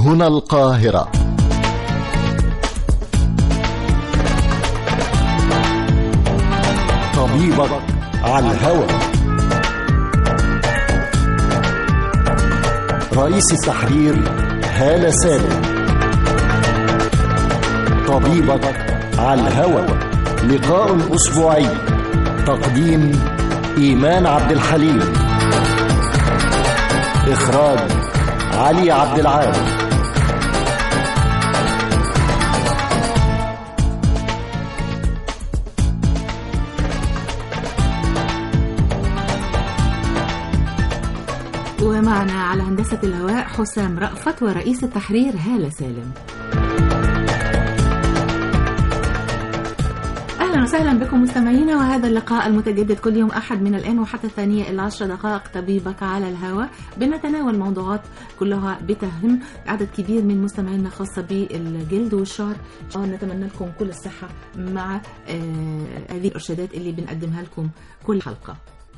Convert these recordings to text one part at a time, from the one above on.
هنا القاهرة طبيبك على الهوى رئيس التحرير هالة سالم طبيبك على الهوى لقاء أسبوعي تقديم إيمان عبد الحليم إخراج علي عبد العال ومعنا على هندسة الهواء حسام رأفت ورئيس التحرير هالة سالم أهلا وسهلا بكم مستمعينا وهذا اللقاء المتجدد كل يوم أحد من الآن وحتى الثانية إلى عشر دقائق طبيبك على الهواء بنتناول موضوعات كلها بتهم عدد كبير من مستمعينا خاصة بالجلد والشعر نتمنى لكم كل الصحة مع آه هذه الإرشادات اللي بنقدمها لكم كل حلقة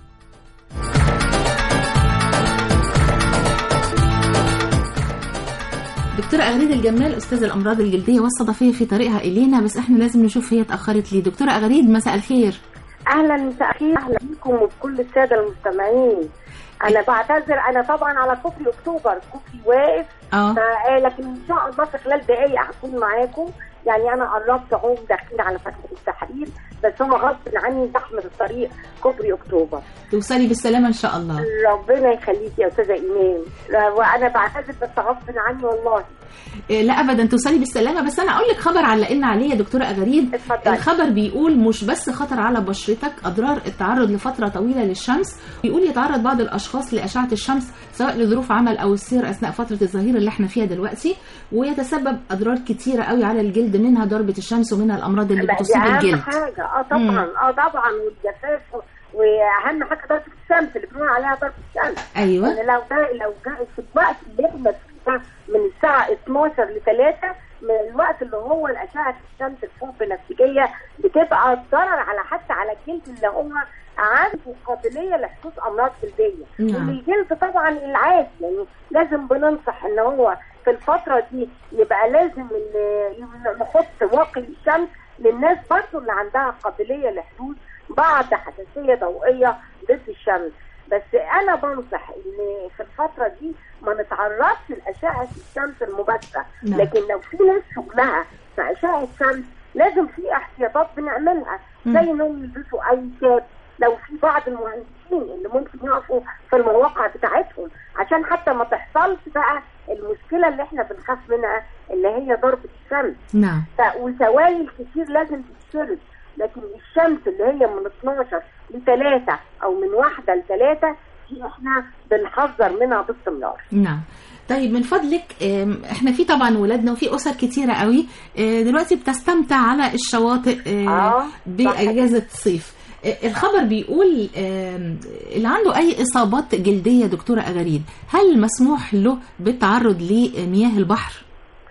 دكتورة أغريد الجمال أستاذ الأمراض الجلدية والصدفية في طريقها إلينا بس إحنا لازم نشوف هي اتأخرت ليه دكتورة أغريد مساء الخير اهلا مساء الخير اهلا بكم وبكل الساده المستمعين انا بعتذر انا طبعا على كوبري اكتوبر كوبري واقف اه ف- لكن ان شاء الله في خلال دقايق هكون معاكم يعني انا قربت اهو داخلين على فتحه التحرير بس هو غصب عني زحمه الطريق كوبري اكتوبر توصلي بالسلامة إن شاء الله ربنا يخليك يا استاذه ايمان وانا بعتذر بس غصب عني والله إيه، لا ابدا توصلي بالسلامه بس انا اقول لك خبر علقنا عليه يا دكتوره اغريد اتفضلي. الخبر بيقول مش بس خطر على بشرتك اضرار التعرض لفتره طويله للشمس بيقول يتعرض بعض الاشخاص لاشعه الشمس سواء لظروف عمل او السير اثناء فتره الظهيره اللي احنا فيها دلوقتي ويتسبب اضرار كتيره قوي على الجلد منها ضربه الشمس ومنها الامراض اللي لا، دي بتصيب اهم الجلد حاجه اه طبعا مم. اه طبعا والجفاف واهم حاجه ضربه الشمس اللي بنقول عليها ضربه الشمس ايوه يعني لو ده لو جاء في الوقت اللي احنا فيه ده من الساعه 12 ل 3 من الوقت اللي هو الاشعه الشمس الفوق بنفسجيه بتبقى ضرر على حتى على الجلد اللي هو عنده قابليه لحدوث امراض جلديه نعم. والجلد طبعا العادي يعني لازم بننصح ان هو في الفتره دي يبقى لازم ال- نحط واقي الشمس للناس برضو اللي عندها قابليه لحدوث بعض حساسيه ضوئيه ضد الشمس بس انا بنصح ان في الفتره دي ما نتعرضش لاشعه الشمس المباشره نعم. لكن لو في ناس شغلها في اشعه شمس لازم في احتياطات بنعملها مم. زي انهم يلبسوا اي كاب لو في بعض المهندسين اللي ممكن يقفوا في المواقع بتاعتهم عشان حتى ما تحصلش بقى المشكله اللي احنا بنخاف منها اللي هي ضربه الشمس نعم ف- وسوائل كتير لازم تتشرب لكن الشمس اللي هي من 12 ل 3 او من 1 ل 3 دي احنا بنحذر منها باستمرار نعم طيب من فضلك آم، احنا في طبعا ولادنا وفي اسر كتيره قوي آه، دلوقتي بتستمتع على الشواطئ آه، آه، باجازه الصيف آه، الخبر بيقول آم، اللي عنده اي اصابات جلديه دكتوره اغاريد هل مسموح له بالتعرض لمياه البحر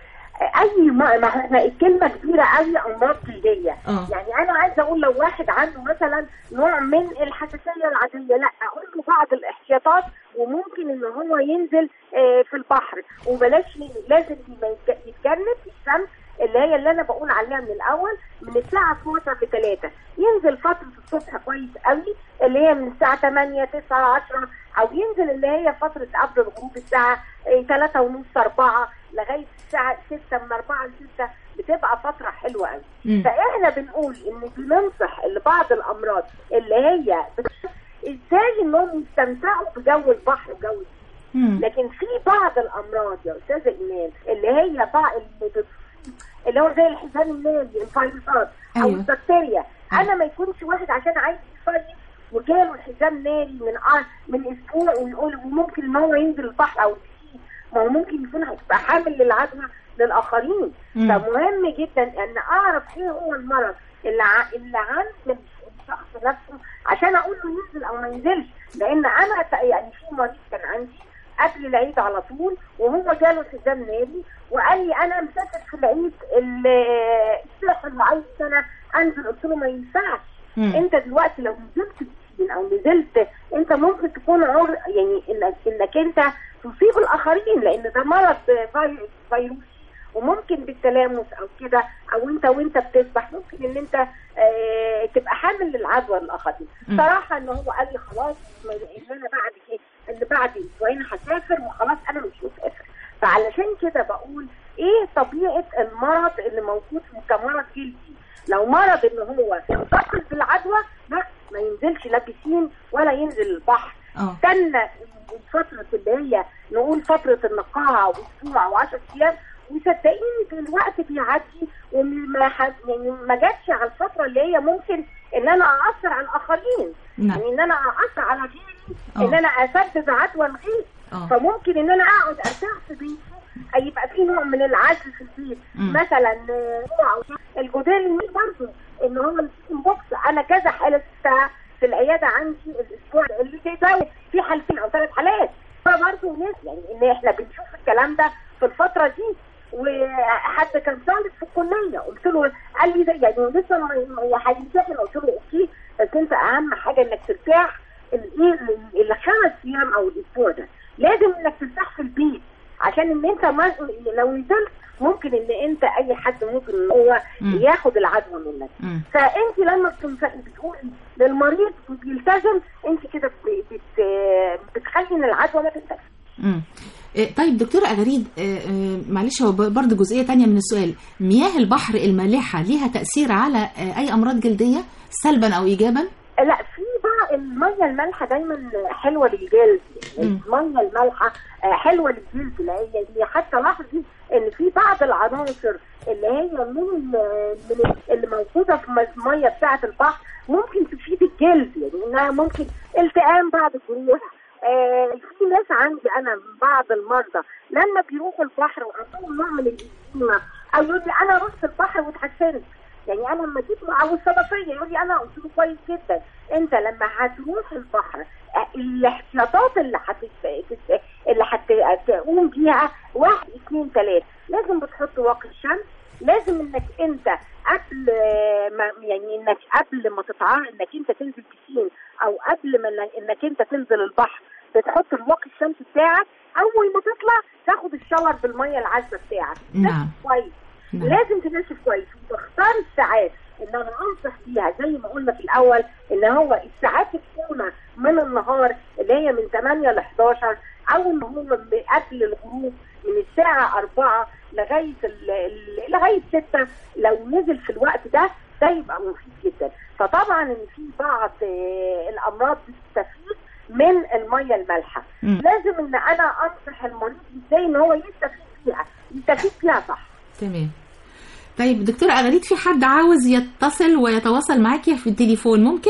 اي ما, ما احنا الكلمه كبيره قوي امراض جلديه آه. يعني انا عايزه اقول لو واحد عنده مثلا نوع من الحساسيه العاديه لا اقول له بعض الاحتياطات وممكن ان هو ينزل آه، في البحر وبلاش ي- لازم يبقى يتج- يتجنب الشمس اللي هي اللي انا بقول عليها من الاول من الساعه 12 ل 3 ينزل فتره الصبح كويس قوي اللي هي من الساعه 8 9 10 او ينزل اللي هي فتره قبل الغروب الساعه 3 ونص 4 لغايه الساعه 6 من 4 ل 6 بتبقى فتره حلوه قوي مم. فاحنا بنقول ان بننصح لبعض الامراض اللي هي بت- ازاي انهم يستمتعوا بجو البحر وجو مم. لكن في بعض الامراض يا استاذه ايمان اللي هي بعض اللي بتصيب اللي هو زي الحزام الناري الفيروسات او أيوة. البكتيريا انا ما يكونش واحد عشان عايز يصيف وجاله الحزام ناري من آه من اسبوع ويقول وممكن ان هو ينزل البحر او البسين ما هو ممكن يكون هيبقى حامل للعدوى للاخرين مم. فمهم جدا ان اعرف ايه هو المرض اللي ع... اللي عند الشخص نفسه عشان اقول له ينزل او ما ينزلش لان انا ت- يعني في مريض كان عندي قبل العيد على طول وهو جاله حزام ناري وقال لي انا مسافر في العيد ال- الساحل وعايز انا انزل قلت له ما ينفعش مم. انت دلوقتي لو نزلت بسين او نزلت انت ممكن تكون عر يعني انك انك انت تصيب الاخرين لان ده مرض في- فيروسي وممكن بالتلامس او كده او انت وانت بتسبح ممكن ان انت آه تبقى حامل للعدوى للاخرين مم. صراحه ان هو قال لي خلاص ما- ان انا بعد ايه ان بعد اسبوعين هسافر وخلاص انا مش مسافر فعلشان كده بقول ايه طبيعه المرض اللي موجود كمرض جلدي لو مرض ان هو ينتقل بالعدوى لا ما ينزلش لا بسين ولا ينزل البحر اه استنى الفترة اللي هي نقول فترة النقاهة واسبوع او 10 ايام وصدقيني الوقت بيعدي وما ح- يعني ما جاتش على الفترة اللي هي ممكن ان انا اثر على الاخرين نعم. يعني ان انا اثر على غيري آه. ان انا اسبب عدوى لغيري آه. فممكن ان انا اقعد ارتاح في بيتي يبقى في نوع من العزل في البيت مم. مثلا آه، نوع الجدار الميل برضه ان هو السيكون بوكس انا كذا حاله شفتها في العياده عندي الاسبوع اللي ده في حالتين او ثلاث حالات فبرضه ناس يعني ان احنا بنشوف الكلام ده في الفتره دي وحد كان طالب في الكليه قلت له قال لي ده يعني لسه ما- ما هيمتحن قلت له اوكي بس انت اهم حاجه انك ترتاح الايه الخمس ايام او الاسبوع ده لازم انك ترتاح في البيت عشان ان انت ما لو نزلت ممكن ان انت اي حد ممكن ان هو مم. ياخد العدوى منك مم. فانت لما بتنف- بتقولي للمريض بيلتزم انت كده ب- بت بتخلي ان العدوى ما تنتشرش مم. إيه، طيب دكتورة أغريد إيه، إيه، معلش هو ب- برضه جزئية تانية من السؤال مياه البحر المالحة ليها تأثير على إيه، أي أمراض جلدية سلبا أو إيجابا؟ لا في بقى الميه المالحه دايما حلوه للجلد مم. الميه المالحه آه، حلوه للجلد لان هي حتى لاحظي ان في بعض العناصر اللي هي من ال- من ال- اللي موجوده في الميه بتاعه البحر ممكن تفيد الجلد يعني انها ممكن التئام بعض الجروح آه في ناس عندي انا من بعض المرضى لما بيروحوا البحر وعندهم نوع من الإديمة او يقول لي انا رحت البحر واتحسنت يعني انا لما جيت مع او الصدفيه يقول لي انا قلت له كويس جدا انت لما هتروح البحر آه، الاحتياطات اللي هت اللي هتقوم بيها واحد اثنين ثلاثه لازم بتحط واقي الشمس لازم انك انت قبل آه، ما يعني انك قبل ما تتعرض انك انت تنزل بسين او قبل ما إنك- انك انت تنزل البحر بتحط الواقي الشمس بتاعك اول ما تطلع تاخد الشاور بالميه العذبه بتاعك نعم. نشف كويس نعم. لازم تنشف كويس وتختار الساعات ان انا انصح فيها زي ما قلنا في الاول ان هو الساعات الاولى من النهار اللي هي من 8 ل 11 او ان هو من قبل الغروب من الساعه 4 لغايه ال- ال- لغايه 6 لو نزل في الوقت ده ده يبقى مفيد جدا فطبعا ان في بعض آه، الامراض بتستفيد من الميه المالحه مم. لازم ان انا انصح المريض ازاي ان هو يستفيد فيها يستفيد فيها صح تمام طيب دكتورة أغريد في حد عاوز يتصل ويتواصل معاكي في التليفون ممكن؟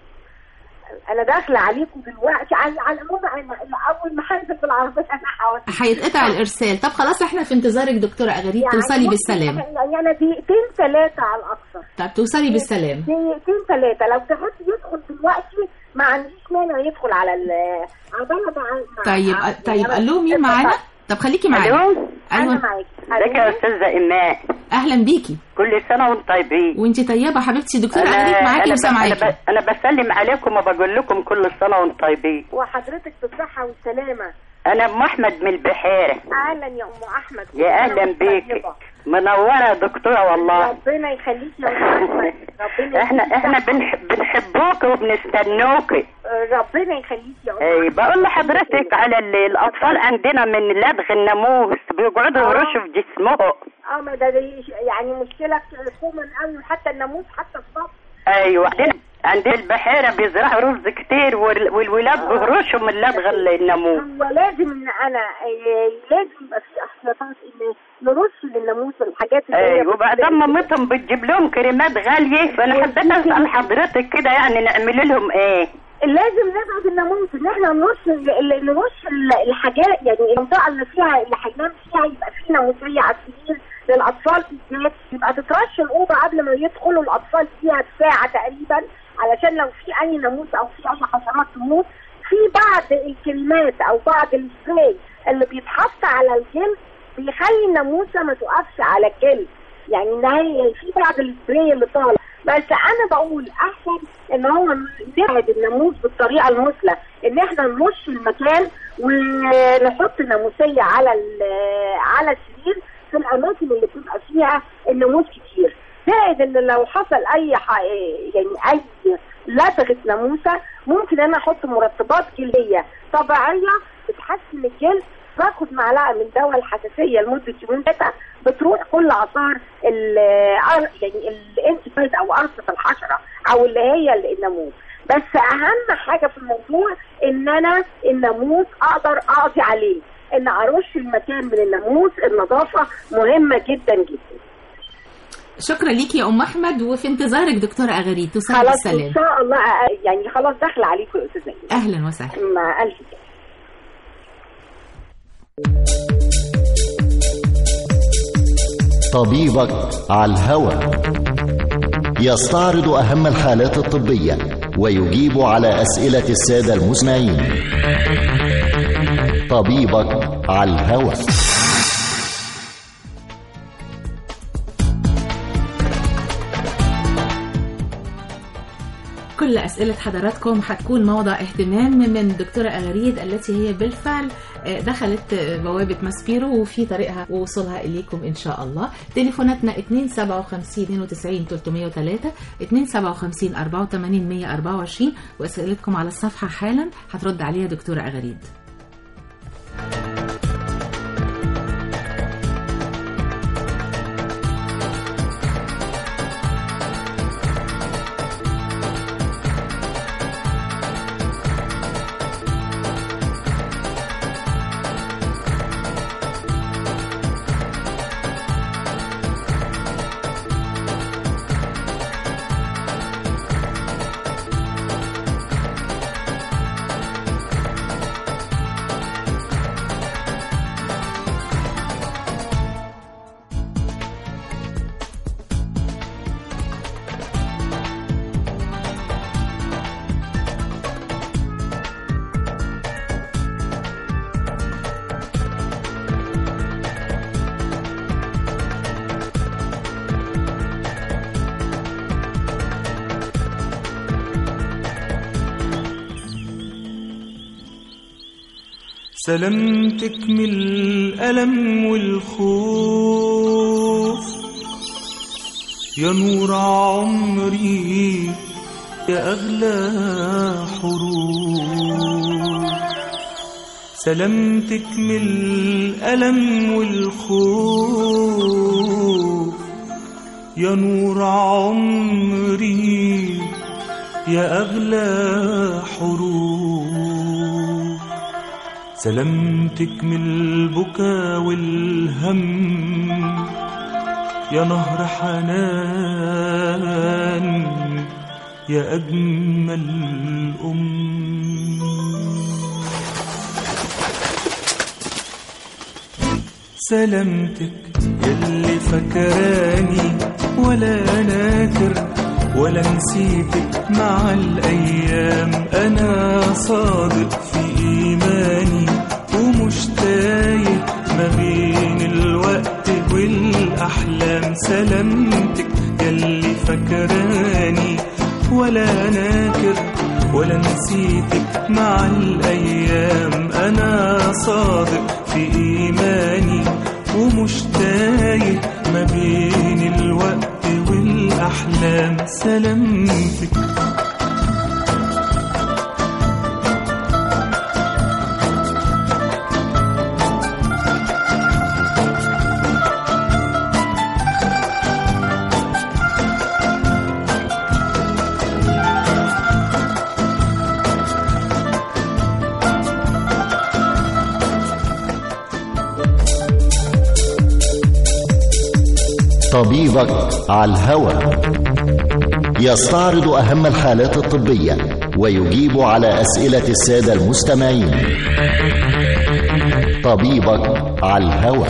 انا داخله عليكم دلوقتي على على العموم أنا اول ما هنزل بالعربيه انا هحاول هيتقطع الإرسال طب خلاص احنا في انتظارك دكتورة أغريد توصلي ممكن- بالسلامة يعني انا دقيقتين ثلاثه على الاكثر طب توصلي بالسلامة دقيقتين ثلاثه لو تحط يدخل دلوقتي ما عنديش مانع يدخل على ال عبال ما طيب مع- طيب يعني ألو مين معانا؟ طب خليكي معانا الو انا أيوة معاكي ازيك يا استاذه ايمان أهلا بيكي كل سنه وانتم طيبين وانت طيبة حبيبتي دكتورة أغريد معاكي أنا, ب... وسامعاكي أنا, ب... انا بسلم عليكم وبقول لكم كل سنه وانتم طيبين وحضرتك بالصحه والسلامه انا ام احمد من البحيره اهلا يا ام احمد يا اهلا بيك منوره يا دكتوره والله ربنا يخليك يا ام احمد ربنا احنا يخليك احنا يا بنح... بنحبوك وبنستنوك ربنا يخليك يا ام اي أحمد. بقول لحضرتك على ال- الاطفال عندنا من لدغ الناموس بيقعدوا آه. يهرشوا في جسمهم اه ما ده دي يعني مشكله كومن قوي حتى الناموس حتى الصف ايوه عندنا عندنا البحيره بيزرعوا رز كتير وال- والولاد بيهرشوا من لدغ الناموس هو لازم ان انا آه، لازم يبقى في احتياطات ان نرش للناموس الحاجات اللي هي ايوه وبعدين بت- مامتهم بتجيب لهم كريمات غاليه فانا حبيت اسال حضرتك كده يعني نعمل لهم ايه لازم نبعد الناموس ان احنا نرش ال- نرش ال- الحاجات يعني المنطقه اللي فيها اللي هينام فيها يبقى في ناموسيه على السرير للاطفال بالذات يبقى تترش الاوضه قبل ما يدخلوا الاطفال فيها بساعه تقريبا علشان لو في اي ناموس او في اي حشرات تموت في بعض الكريمات او بعض السبراي اللي بيتحط على الجلد بيخلي الناموسه ما تقفش على الجلد يعني ان هي في بعض السبراي اللي طالع بس انا بقول احسن ان هو نبعد الناموس بالطريقه المثلى ان احنا نرش المكان ونحط ناموسيه على ال- على السرير في الاماكن اللي بتبقى فيها الناموس كتير زائد ان لو حصل اي ح... يعني اي لدغه ناموسه ممكن انا احط مرطبات جلديه طبيعيه بتحسن الجلد باخد معلقه من دواء الحساسيه لمده يومين ثلاثه بتروح كل اثار ال يعني الانتفايد او قرصه الحشره او اللي هي الناموس بس اهم حاجه في الموضوع ان انا الناموس اقدر اقضي عليه ان ارش المكان من الناموس النظافه مهمه جدا جدا شكرا ليك يا ام احمد وفي انتظارك دكتوره اغاريد توصل خلاص ان بالسلام شاء الله يعني خلاص داخله عليكم يا استاذه إيمان. اهلا وسهلا مع الف سلامة. طبيبك على الهوى يستعرض أهم الحالات الطبية ويجيب على أسئلة السادة المسمعين طبيبك على الهوى كل أسئلة حضراتكم هتكون موضع اهتمام من دكتورة أغاريد التي هي بالفعل آه، دخلت آه، بوابة ماسبيرو وفي طريقها ووصولها إليكم إن شاء الله تليفوناتنا 257 92 303 257 84 124 وأسئلتكم على الصفحة حالا هترد عليها دكتورة أغاريد سلامتك من الألم والخوف يا نور عمري يا أغلى حروف سلامتك من الألم والخوف يا نور عمري يا أغلى حروف سلامتك من البكا والهم يا نهر حنان يا أجمل أم سلامتك يلي فكراني ولا ناكر ولا نسيتك مع الأيام أنا صادق في إيماني ومش تايه ما بين الوقت والأحلام سلامتك يلي فكراني ولا ناكر ولا نسيتك مع الأيام أنا صادق في إيماني ومش تايه ما بين الوقت والأحلام سلامتك طبيبك على الهوى يستعرض أهم الحالات الطبية ويجيب على أسئلة السادة المستمعين طبيبك على الهوى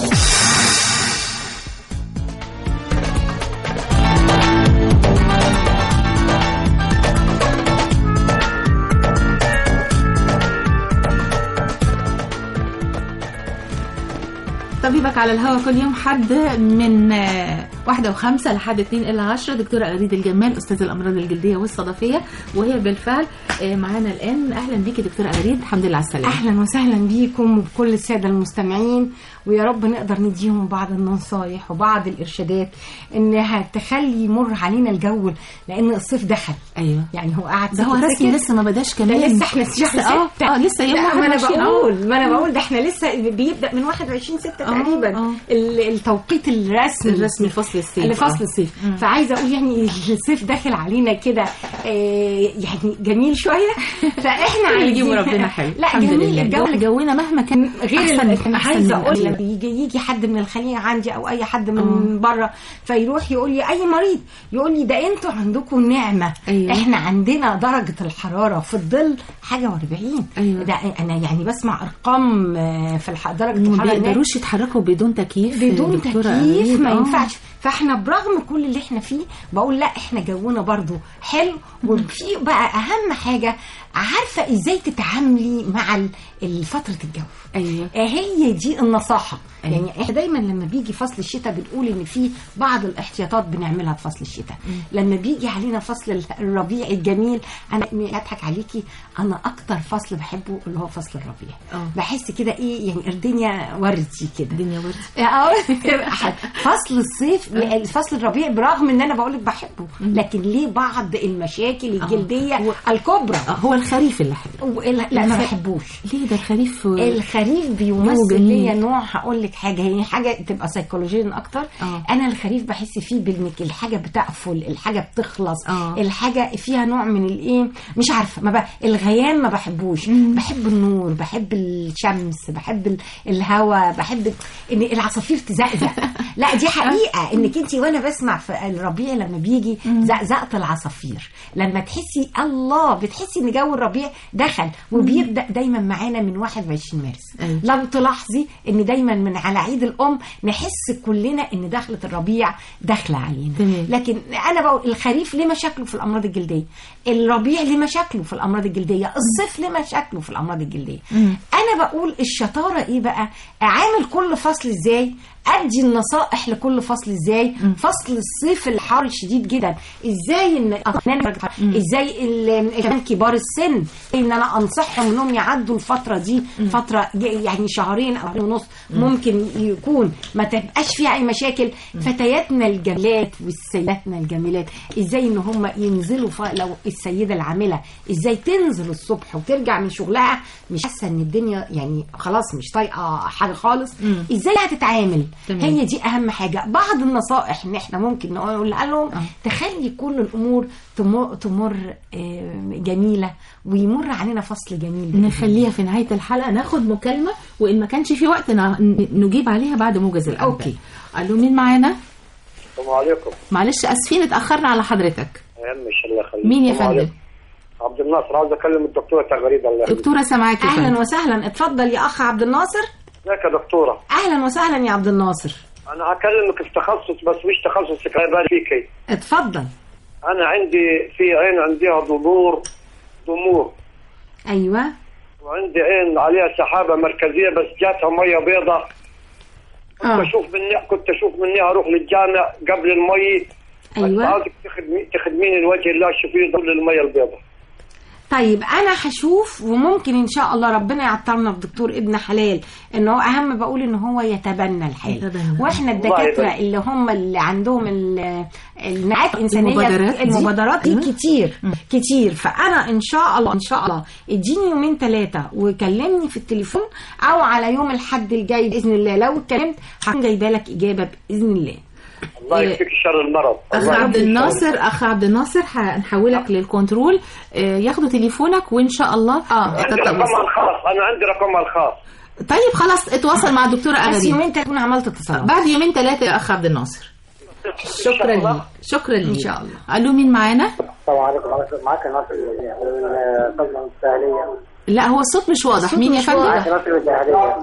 طبيبك على الهواء كل يوم حد من آه، واحدة وخمسة لحد اتنين إلى عشرة دكتورة أريد الجمال أستاذ الأمراض الجلدية والصدفية وهي بالفعل آه، معانا الآن أهلا بيكي دكتورة أريد الحمد لله على السلامة اهلا وسهلا بيكم وبكل الساده المستمعين ويا رب نقدر نديهم بعض النصايح وبعض الارشادات انها تخلي يمر علينا الجو لان الصيف دخل أيوه يعني هو قاعد ده هو ساكت رسمي ساكت. لسه ما بداش ده كمان لسه احنا في شهر اه ستة. اه لسه يوم لا ما انا 21. آه. بقول ما انا بقول ده احنا لسه بيبدا من 21 6 آه، تقريبا آه. ال- التوقيت الرسمي الرسمي لفصل الصيف لفصل آه. الصيف فعايزه اقول يعني الصيف داخل علينا كده آه، يعني جميل شويه فاحنا عايزين يجيبوا ربنا حلو لا الحمد جميل لله الجو جو جونا مهما كان غير أحسن أحسن أحسن عايزه من اقول قبل. لك يجي, يجي حد من الخليج عندي او اي حد من بره فيروح يقول لي اي مريض يقول لي ده انتوا عندكم نعمه أيوة. احنا عندنا درجه الحراره في الظل حاجه و40 أيوة. ده انا يعني بسمع ارقام آه، في الح- درجه ما الحراره هناك بيقدروش يتحركوا بدون تكييف بدون دكتورة تكييف أريد. ما آه. ينفعش فاحنا برغم كل اللي احنا فيه بقول لا احنا جونا برضو حلو وفي بقى اهم حاجه عارفه ازاي تتعاملي مع ال- ال- فتره الجو أيوه هي دي النصاحة أيوة. يعني احنا دايما لما بيجي فصل الشتاء بنقول ان في بعض الاحتياطات بنعملها في فصل الشتاء لما بيجي علينا فصل ال- الربيع الجميل انا م- اضحك عليكي انا اكتر فصل بحبه اللي هو فصل الربيع آه. بحس كده ايه يعني الدنيا وردي كده الدنيا ورد اه فصل الصيف فصل الربيع برغم ان انا بقول لك بحبه لكن ليه بعض المشاكل الجلديه الكبرى آه، هو الخريف اللي حلو و- لا لا، ما بحبوش ليه ده الخريف الخريف جو بيمثل جميل. ليا نوع هقول لك حاجه هي حاجه تبقى سيكولوجيا اكتر آه. انا الخريف بحس فيه بانك الحاجه بتقفل الحاجه بتخلص آه. الحاجه فيها نوع من الايه مش عارفه ما بقى الغيام ما بحبوش بحب النور بحب الشمس بحب ال- الهواء بحب ان العصافير تزقزق لا دي حقيقه انك انت وانا بسمع في الربيع لما بيجي زقزقه العصافير لما تحسي الله بتحسي ان جو الربيع دخل وبيبدا دايما معانا من 21 مارس أيوة. لو تلاحظي ان دايما من على عيد الام نحس كلنا ان دخلة الربيع داخله علينا تمام. لكن انا بقول الخريف ليه مشاكله في الامراض الجلديه الربيع ليه مشاكله في الامراض الجلديه الصيف ليه مشاكله في الامراض الجلديه انا بقول الشطاره ايه بقى اعامل كل فصل ازاي ادي النصائح لكل فصل ازاي فصل الصيف الحار الشديد جدا ازاي ان ازاي ال- كمان كبار السن ان انا انصحهم انهم يعدوا الفتره دي فتره ج- يعني شهرين او ونص ممكن يكون ما تبقاش فيها اي مشاكل فتياتنا الجميلات والسيداتنا الجميلات ازاي ان هم ينزلوا ف... لو السيده العامله ازاي تنزل الصبح وترجع من شغلها مش حاسه ان الدنيا يعني خلاص مش طايقه حاجه خالص ازاي هتتعامل تمام. هي دي اهم حاجه بعض النصائح ان احنا ممكن نقولها لهم تخلي كل الامور تمر, تمر آه، جميله ويمر علينا فصل جميل نخليها في نهاية الحلقة ناخد مكالمة وإن ما كانش في وقت ن- نجيب عليها بعد موجز الأنباء أوكي. ألو مين معانا؟ السلام عليكم معلش أسفين اتأخرنا على حضرتك يا عم مش الله يخليك مين يا السلام فندم؟ عليكم. عبد الناصر عاوز اكلم الدكتوره تغريده الله يخليك دكتورة سامعاك يا اهلا فندم وسهلا اتفضل يا اخ عبد الناصر ازيك يا دكتوره اهلا وسهلا يا عبد الناصر انا هكلمك في تخصص بس مش تخصص بالي فيكي اتفضل انا عندي في عين عندها ضمور ضمور ايوه وعندي عين عليها سحابه مركزيه بس جاتها ميه بيضة كنت اه اشوف مني كنت اشوف مني اروح للجامع قبل المي بس ايوه عاوزك تخدمي تخدميني لوجه الله شوفي ضل الميه البيضاء طيب انا هشوف وممكن ان شاء الله ربنا يعطلنا في دكتور ابن حلال ان هو اهم بقول ان هو يتبنى الحال يتبنى. واحنا الله الدكاتره يبارك. اللي هم اللي عندهم ال- النعات الانسانيه المبادرات دي. المبادرات دي أيوة. كتير كتير فانا ان شاء الله ان شاء الله اديني يومين ثلاثه وكلمني في التليفون او على يوم الحد الجاي باذن الله لو اتكلمت هكون جايبه لك اجابه باذن الله الله إيه. يكفيك شر المرض اخ الله عبد يكفيك شر الناصر اخ عبد الناصر هنحولك للكنترول آه، ياخدوا تليفونك وان شاء الله اه عندي تتواصل. رقمها الخاص انا عندي رقمها الخاص طيب خلاص اتواصل مع الدكتورة بس أغريب يومين ثلاثه اكون عملت اتصالات بعد يومين ثلاثة يا أخ عبد الناصر شكرا لي شكرا لي إن شاء الله. ألو مين معانا؟ السلام عليكم معك ناصر من قبل الساهلية لا هو الصوت مش واضح الصوت مين يا مش فندم؟ واضح. ناصر من الساهلية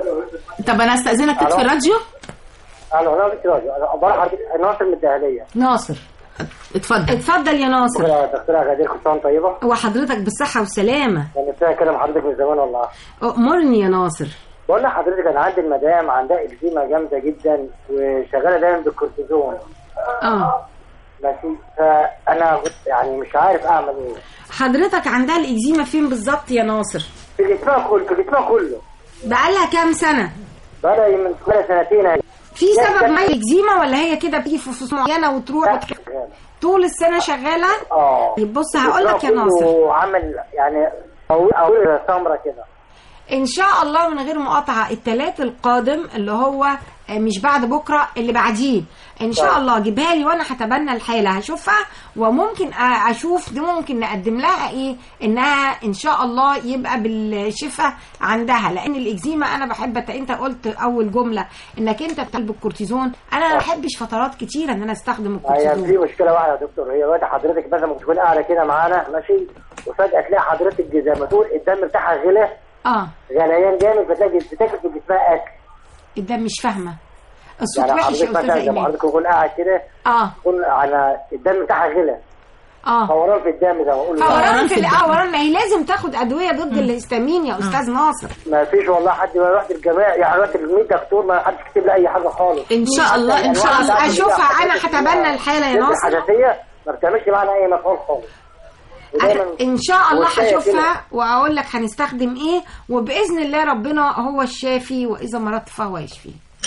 طب أنا أستأذنك تطفي الراديو الو ناصر كده عبارة عن ناصر من الدهلية ناصر اتفضل اتفضل يا ناصر دكتورة غدير خصوصا طيبة وحضرتك بالصحة والسلامة انا نفسي اكلم حضرتك من زمان والله أمرني يا ناصر بقول لحضرتك انا عندي المدام عندها اكزيما جامده جدا وشغاله دايما بالكورتيزون اه ماشي فانا كنت يعني مش عارف اعمل ايه حضرتك عندها الاكزيما فين بالظبط يا ناصر في جسمها كله في جسمها كله بقالها كام سنه بقى من بقى سنتين اهي في لا، سبب كان- معين الاكزيما ولا هي كده بتيجي في فصول معينه وتروح وتخ... طول السنه شغاله اه طيب بص هقول لك يا جسمها ناصر كله عمل يعني او او سمره كده ان شاء الله من غير مقاطعه الثلاث القادم اللي هو آه، مش بعد بكره اللي بعديه ان شاء طيب. الله جيبها لي وانا هتبنى الحاله هشوفها وممكن آه، اشوف دي ممكن نقدم لها ايه انها ان شاء الله يبقى بالشفاء عندها لان الاكزيما انا بحب أت- انت قلت اول جمله انك انت بتقلب الكورتيزون انا ما بحبش فترات كتيره ان انا استخدم هي في الكورتيزون مشكله واحده يا دكتور هي دلوقتي حضرتك مثلا ممكن تكون قاعده كده معانا ماشي وفجاه تلاقي حضرتك زي ما تقول الدم بتاعها غلى اه غليان جامد فتلاقي بتاكل في جسمها اكل ده مش فاهمه الصوت يعني وحش يا حضرتك مثلا استاذه زي ما ايمان حضرتك تكون قاعد كده اه تكون على الدم بتاعها غلى اه فوران في الدم زي ما بقول فوران في الاوران ما هي لازم تاخد ادويه ضد الهستامين يا استاذ ناصر ما فيش والله حد ما رحت الجماعه يعني رحت ل 100 دكتور ما حدش كتب لي اي حاجه خالص ان شاء الله ان شاء الله اشوفها انا هتبنى الحاله يا ناصر الحساسيه ما بتعملش معانا اي مفعول خالص ودايماً- ان شاء الله والشاي هشوفها واقول لك هنستخدم ايه وباذن الله ربنا هو الشافي واذا مرضت فهو يشفي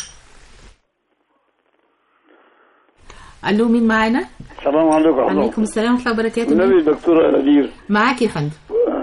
الو مين معانا السلام عليكم ورحمة الله عليكم السلام ورحمه الله وبركاته النبي دكتورة أدير معاك يا فندم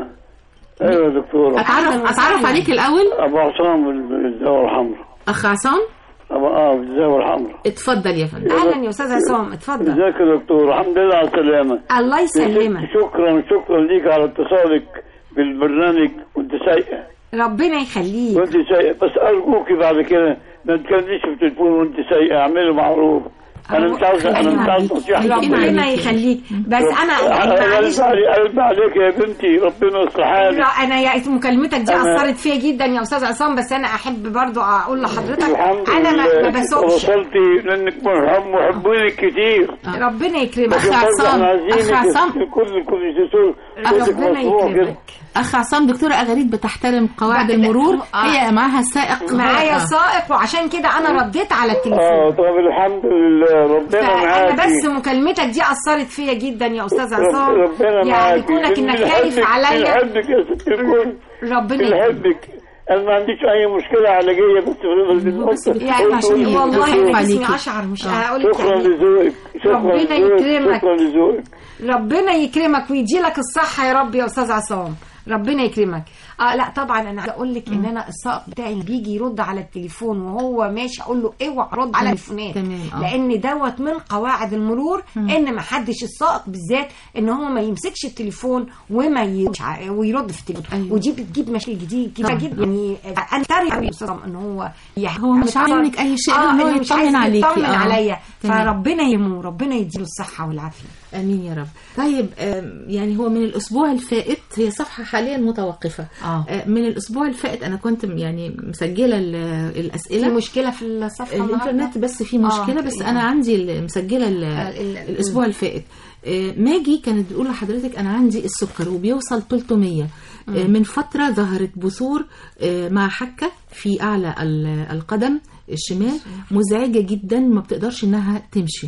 ايوه يا دكتورة اتعرف اتعرف عليك الاول ابو عصام بالزاوية الحمراء اخ عصام ابو اه بالزاوية الحمراء اتفضل يا فندم اهلا يا استاذ عصام اتفضل ازيك يا دكتور الحمد لله على السلامة الله يسلمك شكرا شكرا ليك على اتصالك بالبرنامج وانت سايقة ربنا يخليك وانت سايقة بس ارجوكي بعد كده ما تكلمنيش في التليفون وانت سايقة اعملي معروف انا مش عاوز انا مش عاوز نصيحة ربنا يخليك بس انا معلش قلب علي- قلب عليك يا بنتي ربنا يصلح حالك لا، انا يا مكالمتك دي أنا- اثرت فيا جدا يا استاذ عصام بس انا احب برضو اقول لحضرتك الحمد انا ما, لله ما بسوقش وصلتي لانك محب محبينك كتير ربنا يكرمك أخ عصام، أخ عصام. كل كل جسور ربنا يكرمك اخ عصام دكتوره اغاريد بتحترم قواعد لا، المرور آه. هي معاها سائق معايا آه. سائق وعشان كده انا رديت على اه التليفون طب الحمد لله ربنا فانا معاكي بس مكالمتك دي اثرت فيا جدا يا استاذ عصام ربنا يعني معاكي كونك انك بنحبك- خايف عليا بنحبك يا ست الكل ربنا يكرمك بنحبك انا ما عنديش اي مشكله علاجيه بس في يعني عشان والله خايف انا جسمي عليكي. اشعر مش هقول لك شكرا يعني لذوقك شكرا ربنا لذوقك يكرمك. شكرا لذوقك ربنا يكرمك ويديلك الصحة يا رب يا أستاذ عصام ربنا يكرمك اه لا طبعا انا عايزه اقول لك ان انا السائق بتاعي اللي بيجي يرد على التليفون وهو ماشي اقول له اوعى رد على التليفونات تمام، آه. لان دوت من قواعد المرور ان ما حدش السائق بالذات ان هو ما يمسكش التليفون وما يردش ع- ويرد في التليفون أيوة. ودي بتجيب مشاكل جديد كتير طبعاً. جدا يعني انا تاري قوي يا أستاذ عصام ان هو يعني هو مش عايز منك أي شيء، اه إن هو إنه مش يطمن عايز عليكي. يطمن آه. عليا تمام. فربنا يهمه ربنا يديله الصحة والعافية امين يا رب طيب آم، يعني هو من الاسبوع الفائت هي صفحه حاليا متوقفه آه. آه، من الاسبوع الفائت انا كنت يعني مسجله ال- في الاسئله مشكلة في الصفحة الانترنت النهاردة؟ بس في مشكله آه، بس يعني. انا عندي ال- مسجله ال- ال- الاسبوع الفائت آه، ماجي كانت بتقول لحضرتك انا عندي السكر وبيوصل 300 آه، من فتره ظهرت بثور آه، مع حكه في اعلى ال- القدم الشمال مزعجه جدا ما بتقدرش انها تمشي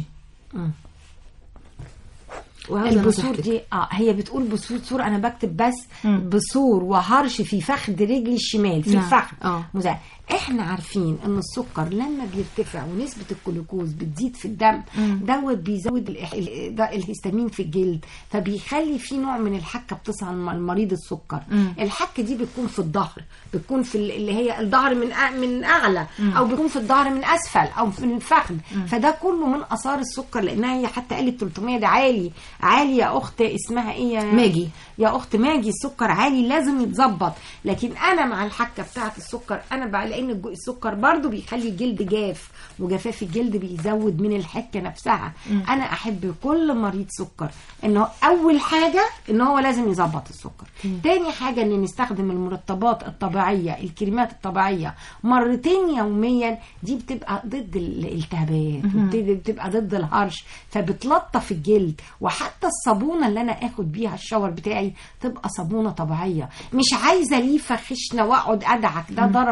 وعاوزة البثور نصيحتك. دي اه هي بتقول بثور بثور انا بكتب بس مم. بثور وهرش في فخذ رجلي الشمال في نعم. الفخذ آه. مزعج احنا عارفين ان السكر لما بيرتفع ونسبه الجلوكوز بتزيد في الدم دوت بيزود الإح- ال- ده الهستامين في الجلد فبيخلي في نوع من الحكه بتصل مع المريض السكر مم. الحكه دي بتكون في الظهر بتكون في ال- اللي هي الظهر من أع- من اعلى او بيكون في الظهر من اسفل او في الفخذ فده كله من اثار السكر لانها هي حتى قالت 300 ده عالي عالي يا اخت اسمها ايه يا ماجي. يا اخت ماجي السكر عالي لازم يتظبط لكن انا مع الحكه بتاعه السكر انا بقى لان الج- السكر برضو بيخلي الجلد جاف وجفاف الجلد بيزود من الحكه نفسها انا احب كل مريض سكر انه اول حاجه ان هو لازم يظبط السكر تاني حاجه ان نستخدم المرطبات الطبيعيه الكريمات الطبيعيه مرتين يوميا دي بتبقى ضد الالتهابات وبتبقى ضد الهرش فبتلطف الجلد وحتى الصابونه اللي انا اخد بيها الشاور بتاعي تبقى صابونه طبيعيه مش عايزه ليفه خشنه واقعد ادعك ده ضرر للجلد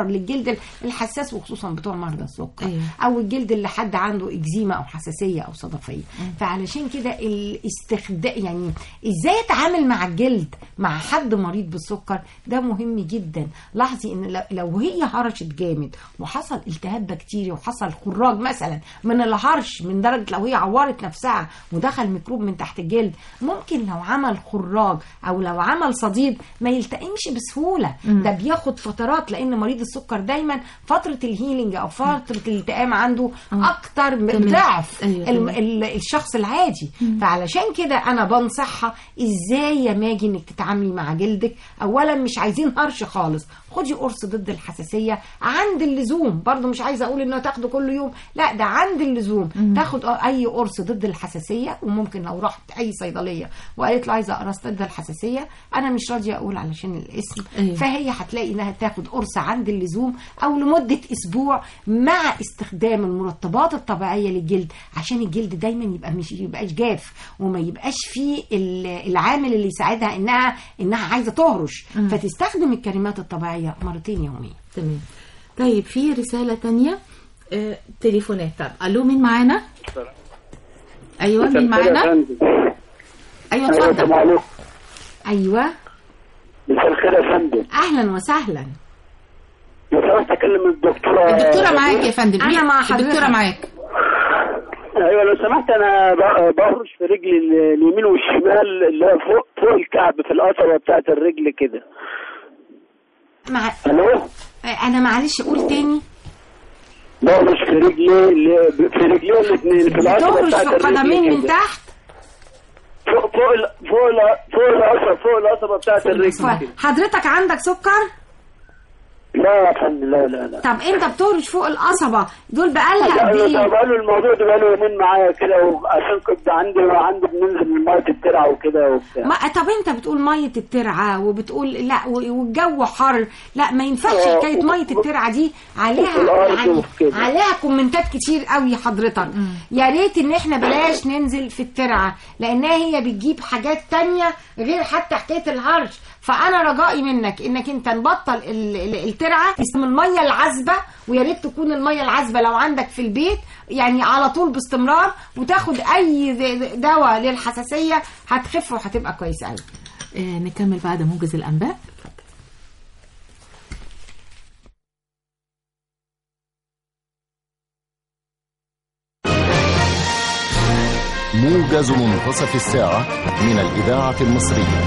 الجلد الحساس وخصوصا بتوع مرضى السكر أيوة. او الجلد اللي حد عنده اكزيما او حساسيه او صدفيه فعلشان كده الاستخدام يعني ازاي اتعامل مع الجلد مع حد مريض بالسكر ده مهم جدا لاحظي ان لو- لو هي هرشت جامد وحصل التهاب بكتيري وحصل خراج مثلا من الهرش من درجه لو هي عورت نفسها ودخل ميكروب من تحت الجلد ممكن لو عمل خراج او لو عمل صديد ما يلتئمش بسهوله ده بياخد فترات لان مريض السكر دايما فتره الهيلينج او فتره الالتئام عنده اكتر من تمام. ضعف أيوة، الم- تمام. ال- الشخص العادي فعلشان كده انا بنصحها ازاي يا ماجي انك تتعاملي مع جلدك اولا مش عايزين هرش خالص خدي قرص ضد الحساسيه عند اللزوم برضو مش عايزه اقول انها تاخده كل يوم لا ده عند اللزوم تاخد اي قرص ضد الحساسيه وممكن لو رحت اي صيدليه وقالت له عايزه قرص ضد الحساسيه انا مش راضيه اقول علشان الاسم أيوة. فهي هتلاقي انها تاخد قرص عند اللزوم او لمده اسبوع مع استخدام المرطبات الطبيعيه للجلد عشان الجلد دايما يبقى مش يبقاش جاف وما يبقاش فيه ال- العامل اللي يساعدها انها انها عايزه تهرش فتستخدم الكريمات الطبيعيه مرتين يوميا تمام طيب في رسالة تانية آه، تليفونات طب الو مين معانا ايوه مين معانا ايوه السلام اتفضل عليكم ايوه مساء الخير يا فندم اهلا وسهلا لو سمحت اكلم الدكتوره الدكتورة معاك يا فندم أنا مين؟ مع حضرتك. الدكتورة معاك ايوه لو سمحت انا ب- بهرش في رجلي ال- اليمين والشمال اللي هو فوق فوق الكعب في القصبه بتاعت الرجل كده مع الو انا معلش قول تاني بهرش في رجلي اللي- في رجلي الاثنين في القصبه تهرش بتاعت في القدمين الرجل من كده. تحت فوق فوق ال- فوق ال- فوق القصبه فوق القصبه بتاعت الرجل كده. حضرتك عندك سكر لا يا فندم لا لا لا طب انت بتهرش فوق القصبه دول بقالها لا قد لا ايه بقاله الموضوع ده بقاله يومين معايا كده وعشان كنت عندي عندي بننزل من ميه الترعه وكده وبتاع ما طب انت بتقول ميه الترعه وبتقول لا و- والجو حر لا ما ينفعش اه، حكايه ميه الترعه دي عليها الأرض يعني وكده. عليها كومنتات كتير قوي حضرتك يا ريت ان احنا بلاش ننزل في الترعه لانها هي بتجيب حاجات تانية غير حتى حكايه الهرش فانا رجائي منك انك انت نبطل ال- ال- الترعه تستخدم الميه العذبه ويا ريت تكون الميه العذبه لو عندك في البيت يعني على طول باستمرار وتاخد اي د- دواء للحساسيه هتخف وهتبقى كويسه قوي آه، نكمل بعد موجز الانباء موجز منتصف الساعة من الإذاعة المصرية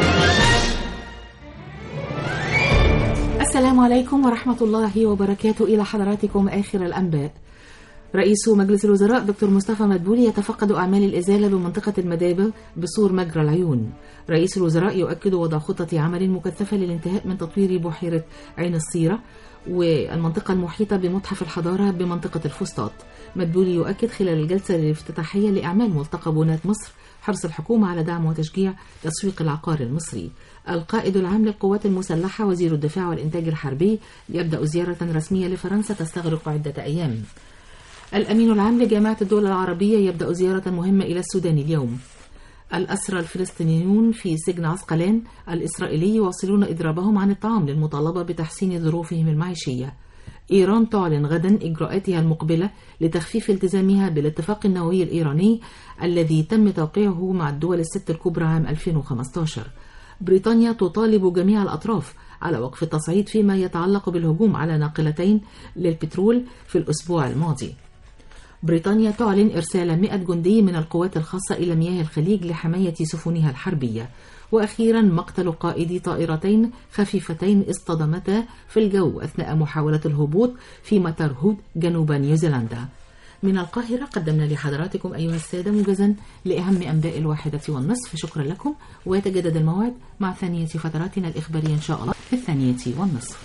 السلام عليكم ورحمة الله وبركاته إلى حضراتكم آخر الأنباء رئيس مجلس الوزراء دكتور مصطفى مدبولي يتفقد أعمال الإزالة بمنطقة المدابة بسور مجرى العيون رئيس الوزراء يؤكد وضع خطة عمل مكثفة للانتهاء من تطوير بحيرة عين الصيرة والمنطقة المحيطة بمتحف الحضارة بمنطقة الفسطاط مدبولي يؤكد خلال الجلسة الافتتاحية لأعمال ملتقى بنات مصر حرص الحكومة على دعم وتشجيع تسويق العقار المصري القائد العام للقوات المسلحة وزير الدفاع والإنتاج الحربي يبدأ زيارة رسمية لفرنسا تستغرق عدة أيام الأمين العام لجامعة الدول العربية يبدأ زيارة مهمة إلى السودان اليوم الأسرى الفلسطينيون في سجن عسقلان الإسرائيلي يواصلون إضرابهم عن الطعام للمطالبة بتحسين ظروفهم المعيشية إيران تعلن غدا إجراءاتها المقبلة لتخفيف التزامها بالاتفاق النووي الإيراني الذي تم توقيعه مع الدول الست الكبرى عام 2015 بريطانيا تطالب جميع الأطراف على وقف التصعيد فيما يتعلق بالهجوم على ناقلتين للبترول في الأسبوع الماضي بريطانيا تعلن إرسال 100 جندي من القوات الخاصة إلى مياه الخليج لحماية سفنها الحربية وأخيرا مقتل قائدي طائرتين خفيفتين اصطدمتا في الجو أثناء محاولة الهبوط في مطار هود جنوب نيوزيلندا من القاهرة قدمنا لحضراتكم أيها السادة موجزا لأهم أنباء الواحدة والنصف شكرا لكم ويتجدد الموعد مع ثانية فتراتنا الإخبارية إن شاء الله في الثانية والنصف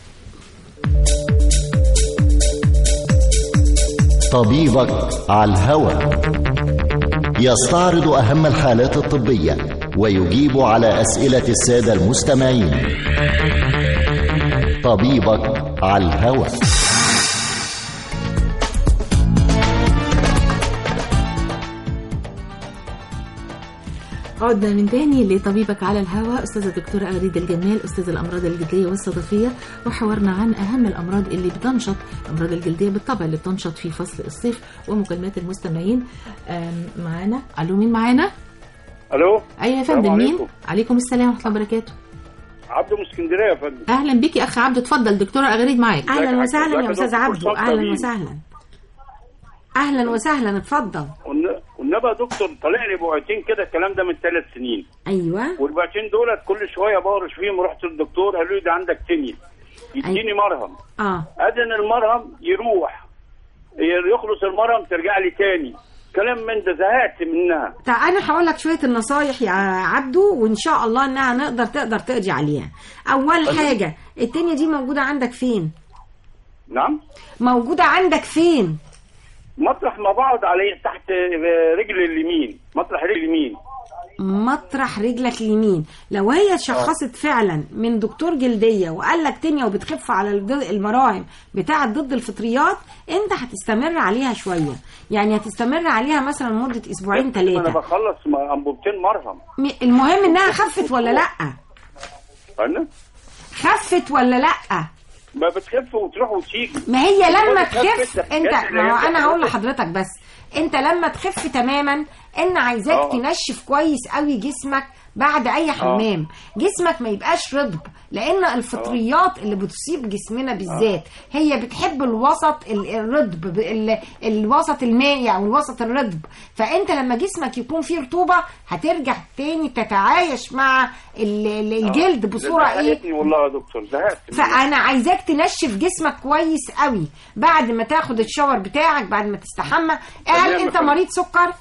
طبيبك على الهوى يستعرض أهم الحالات الطبية ويجيب على أسئلة السادة المستمعين طبيبك على الهوى عدنا من تاني لطبيبك على الهواء أستاذة الدكتورة أغريد الجمال أستاذ الأمراض الجلدية والصدفية وحوارنا عن أهم الأمراض اللي بتنشط الأمراض الجلدية بالطبع اللي بتنشط في فصل الصيف ومكالمات المستمعين آم، معانا ألو مين معانا؟ الو أيوة يا السلام فندم مين؟ عليكم. عليكم السلام ورحمة الله وبركاته عبده من اسكندريه يا فندم أهلا بك يا أخ عبده اتفضل دكتورة أغريد معاك اهلا وسهلا ازيك يا يا استاذ دكتور عبده صبحي اهلا أمين؟ وسهلا اهلا وسهلا اتفضل والن- والنبي يا دكتور طلع لي بوعتين كده الكلام ده من ثلاث سنين ايوه والبوعتين دولت كل شويه بورش فيهم رحت للدكتور قالوا لي ده عندك تنية يديني مرهم اه ادن المرهم يروح يخلص المرهم ترجع لي تاني كلام من ده زهقت منها طب انا هقول لك شويه النصايح يا عبده وان شاء الله انها نقدر تقدر تقضي عليها اول حاجه التانية دي موجوده عندك فين نعم موجوده عندك فين مطرح ما بقعد عليه تحت رجل اليمين مطرح رجل اليمين مطرح رجلك اليمين لو هي اتشخصت فعلا من دكتور جلديه وقال لك تانية وبتخف على الد- المراهم بتاعه ضد الفطريات انت هتستمر عليها شويه يعني هتستمر عليها مثلا مده اسبوعين انا ثلاثه بخلص م- انبوبتين مرهم المهم انها خفت ولا لا فاهم خفت ولا لا ما بتخف وتروح وتيجي ما هي لما بتخف تخف الحاجات انت اللي ما هو هي انا هقول بتخف. لحضرتك بس انت لما تخف تماما ان عايزاك اه. تنشف كويس قوي جسمك بعد اي حمام جسمك ما يبقاش رطب لان الفطريات اللي بتصيب جسمنا بالذات هي بتحب الوسط ال- الرطب ب- ال- الوسط المائي او الوسط الرطب فانت لما جسمك يكون فيه رطوبه هترجع تاني تتعايش مع ال- ال- الجلد بصوره ايه زهقتني والله يا دكتور زهقت فانا عايزاك تنشف جسمك كويس قوي بعد ما تاخد الشاور بتاعك بعد ما تستحمى هل تمام يا انت فندم. مريض سكر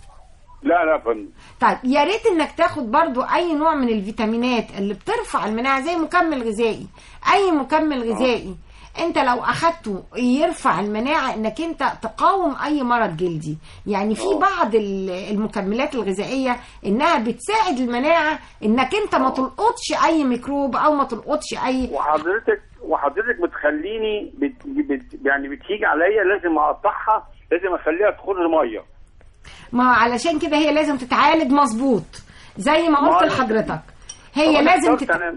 لا لا يا فندم طيب يا ريت انك تاخد برضو اي نوع من الفيتامينات اللي بترفع المناعه زي مكمل غذائي اي مكمل غذائي انت لو اخدته يرفع المناعه انك انت تقاوم اي مرض جلدي يعني في بعض ال- المكملات الغذائيه انها بتساعد المناعه انك انت ما تلقطش اي ميكروب او ما تلقطش اي وحضرتك وحضرتك بتخليني بت بت يعني بتيجي عليا لازم اقطعها لازم اخليها تدخل الميه ما علشان كده هي لازم تتعالج مظبوط زي ما ما قلت أنا- لحضرتك طب هي أنا لازم احترت تت... انا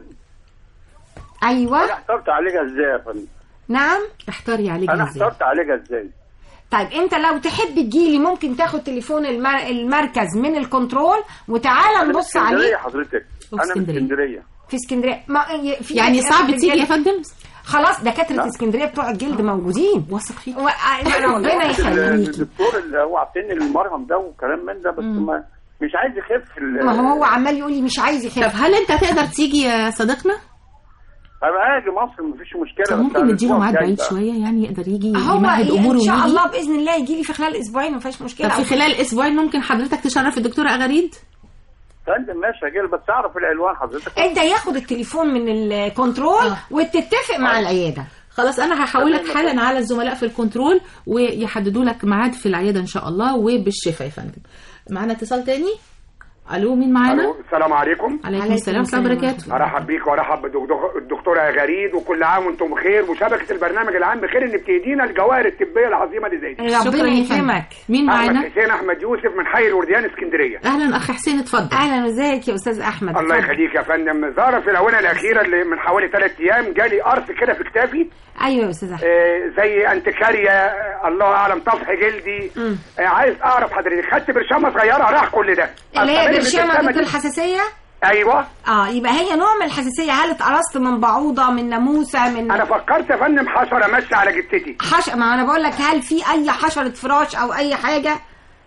ايوه انا احترت عليها ازاي يا فندم نعم احتري عليك انا ازاي احترت عليها ازاي طيب انت لو تحب تجيلي ممكن تاخد تليفون المر... المركز من الكنترول وتعالى انا من نبص اسكندريه عليه حضرتك في انا من اسكندرية. اسكندريه في اسكندريه ما... ي- في يعني دكاترة صعب تيجي يا الجلد- فندم خلاص دكاتره لا. اسكندريه بتوع الجلد موجودين واثق فيك و... ربنا يخليكي الدكتور اللي هو عطيني المرهم ده وكلام من ده بس ما مش عايز يخف ال- ما هو هو عمال يقول لي مش عايز طب يخف هل انت تقدر تيجي يا صديقنا؟ انا هاجي مصر مفيش مشكله طب بس ممكن أنا نديله الأسبوع ميعاد الجاي بعيد بقى. شويه يعني يقدر يجي هو يمهد ي- اموره ان شاء ويجي الله باذن الله يجي لي في خلال اسبوعين ما فيهاش مشكله طب في خلال اسبوعين ممكن حضرتك تشرف الدكتوره اغاريد فندم ماشي هجيلي بس اعرف العنوان حضرتك انت ياخد التليفون من الكنترول آه. وتتفق مع العياده خلاص انا هحول لك تمام. حالا على الزملاء في الكنترول ويحددوا لك ميعاد في العياده ان شاء الله وبالشفاء يا فندم معانا اتصال تاني الو مين معانا ألو، السلام عليكم عليكم السلام ورحمه الله وبركاته ارحب بيك وارحب بالدكتور- الدكتوره غريد وكل عام وانتم بخير وشبكه البرنامج العام بخير ان بتهدينا الجواهر الطبيه العظيمه اللي زي دي شكرا ربنا يا فندم. يكرمك مين احمد معانا حسين احمد يوسف من حي الورديان اسكندريه اهلا اخ حسين اتفضل اهلا ازيك يا استاذ احمد الله اتفضل. يخليك يا فندم ظهر في الاونه الاخيره اللي من حوالي ثلاث ايام جالي قرص كده في كتافي ايوه يا استاذ احمد آه، زي انتكاريا آه، الله اعلم طفح جلدي مم. آه، عايز اعرف حضرتك خدت برشامه صغيره راح كل ده اللي هي أستمر برشامه بالبرشامة ضد دي؟ الحساسيه ايوه اه يبقى هي نوع من الحساسيه هل اتقرصت من بعوضه من ناموسه من انا فكرت يا فندم حشره ماشيه على جثتي حش ما انا بقول لك هل في اي حشره فراش او اي حاجه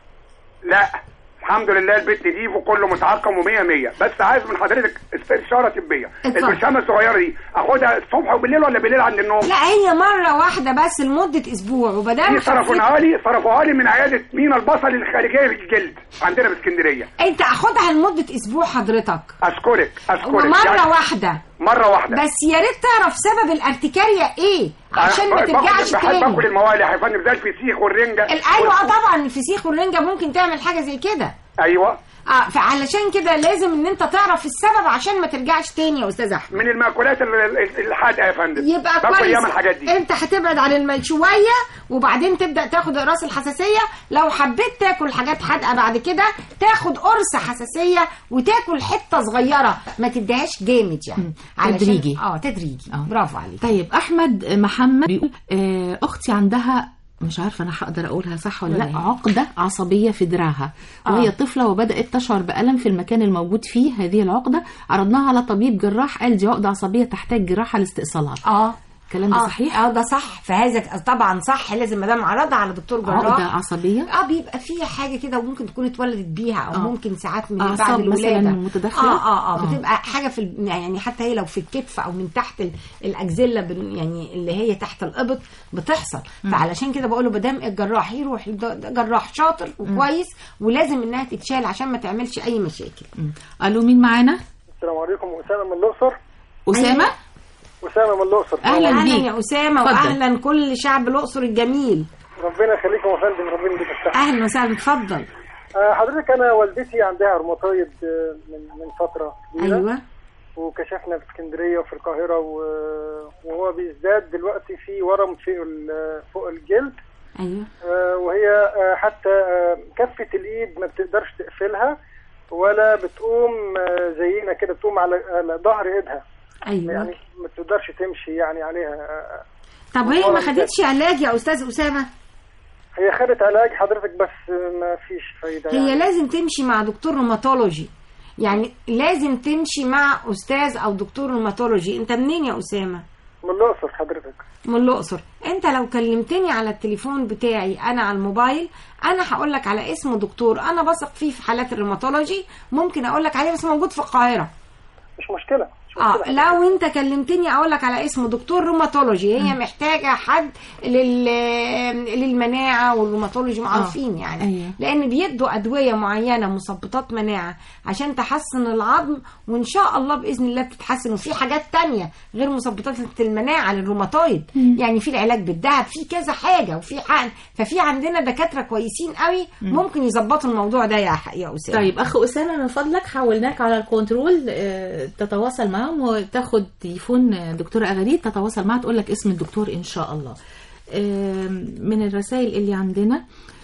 لا الحمد لله البيت نضيف وكله متعقم ومية مية بس عايز من حضرتك استشارة طبية اتفضل. البرشامة الصغيرة دي اخدها الصبح وبالليل ولا بالليل عند النوم لا هي مره واحده بس لمده اسبوع وبدام دي صرفوها لي صرفوها لي من عيادة مينا البصل الخارجية للجلد عندنا في اسكندرية انت اخدها لمده اسبوع حضرتك اشكرك اشكرك ومره يعني واحده مرة واحدة بس يا ريت تعرف سبب الارتكاريا ايه عشان ما أنا باكل- ترجعش بحب تاني اكل الموالح يا فندم زي الفسيخ والرنجة ال- ايوه اه طبعا الفسيخ والرنجه ممكن تعمل حاجه زي كده ايوه اه فعلشان كده لازم ان انت تعرف السبب عشان ما ترجعش تاني يا استاذ احمد من المأكولات ال- ال- الحادقه يا فندم يبقى باكل كويس ايام الحاجات دي انت هتبعد عن الماء شويه وبعدين تبدا تاخد اقراص الحساسيه لو حبيت تاكل حاجات حادقه بعد كده تاخد قرص حساسيه وتاكل حته صغيره ما تديهاش جامد يعني علشان- تدريجي. اه تدريجي برافو عليك طيب احمد محمد بيقول آه، اختي عندها مش عارفه انا هقدر اقولها صح ولا ولا لا إيه؟ عقده عصبيه في دراعها وهي آه. طفله وبدات تشعر بالم في المكان الموجود فيه هذه العقده عرضناها على طبيب جراح قال دي عقده عصبيه تحتاج جراحه لاستئصالها اه الكلام ده آه، صحيح اه ده صح فهذا طبعا صح لازم ما دام عرضها على دكتور جراح عقده عصبيه اه بيبقى فيها حاجه كده وممكن تكون اتولدت بيها او آه. ممكن ساعات من أعصاب بعد الولاده مثلاً متدخلة؟ اه اه اه آه. بتبقى حاجه في ال- يعني حتى هي لو في الكتف او من تحت ال- الاجزله بن- يعني اللي هي تحت الابط بتحصل فعلشان كده بقول له ما دام الجراح يروح لد- ده جراح شاطر وكويس ولازم انها تتشال عشان ما تعملش اي مشاكل الو مين معانا السلام عليكم اسامه من الاقصر اسامه اسامه من الاقصر اهلا أهلاً اهلا بيك. يا اسامه اتفضل. واهلا كل شعب الاقصر الجميل ربنا يخليكم يا فندم ربنا يديك الصحه اهلا وسهلا اتفضل آه، حضرتك انا والدتي عندها روماتويد آه، من من فتره كبيره ايوه وكشفنا في اسكندريه وفي القاهره و- وهو بيزداد دلوقتي في ورم في ال- فوق الجلد ايوه آه، وهي آه، حتى آه، كفه الايد ما بتقدرش تقفلها ولا بتقوم آه، زينا كده بتقوم على على ظهر ايدها ايوه يعني ما تقدرش تمشي يعني عليها آه، طب هي ما ورم خدتش علاج يا استاذ اسامه هي خدت علاج حضرتك بس ما فيش فايده هي يعني. لازم تمشي مع دكتور روماتولوجي يعني لازم تمشي مع استاذ او دكتور روماتولوجي انت منين يا اسامه من الاقصر حضرتك من الاقصر انت لو كلمتني على التليفون بتاعي انا على الموبايل انا هقول لك على اسم دكتور انا بثق فيه في حالات الروماتولوجي ممكن اقول لك عليه بس موجود في القاهره مش مشكله مش اه مشكلة. لو انت كلمتني اقول لك على اسم دكتور روماتولوجي هي محتاجه حد لل... للمناعه والروماتولوجي معروفين يعني أيوة. لان بيدوا ادويه معينه مثبطات مناعه عشان تحسن العظم وان شاء الله باذن الله بتتحسن وفي حاجات تانية غير مثبطات المناعه للروماتويد يعني في العلاج بالذهب في كذا حاجه وفي حقن ففي عندنا دكاتره كويسين قوي ممكن يظبطوا الموضوع ده يا يا اسامه طيب اخ اسامه من فضلك حولناك على الكنترول آه، تتواصل معاهم وتاخد تليفون آه، دكتوره اغاريد تتواصل معاها تقول لك اسم الدكتور ان شاء الله آم، من الرسائل اللي عندنا